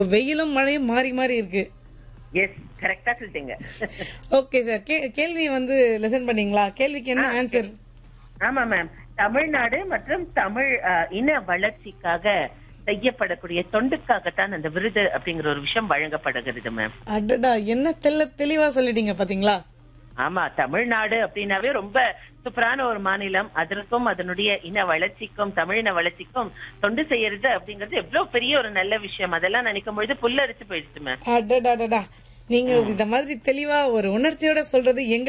வெயிலும் மழையும் மாறி மாறி இருக்கு எஸ் கரெக்டா சொல்லிட்டீங்க ஓகே சார் கேள்வி வந்து லெசன் பண்ணீங்களா கேள்விக்கு என்ன ஆன்சர் ஆமா மேம் தமிழ்நாடு மற்றும் தமிழ் அஹ், இன வளர்ச்சிக்காக செய்யப்படக்கூடிய தொண்டுக்காகத்தான் அந்த விருது அப்படிங்கிற ஒரு விஷயம் வழங்கப்படுகிறது மேம் அடடா என்ன தெல்ல தெளிவா சொல்லிட்டீங்க பாத்தீங்களா ஆமா தமிழ்நாடு அப்படின்னாவே ரொம்ப சூப்பரான ஒரு மாநிலம் அதற்கும் அதனுடைய இன வளர்ச்சிக்கும் தமிழின வளர்ச்சிக்கும் தொண்டு செய்யறது அப்படிங்கிறது எவ்வளவு பெரிய ஒரு நல்ல விஷயம் அதெல்லாம் நினைக்கும் பொழுது புல்லரிச்சு போயிடுச்சு மேம் அடடாடா நீங்க இந்த மாதிரி தெளிவா ஒரு உணர்ச்சியோட சொல்றது எங்க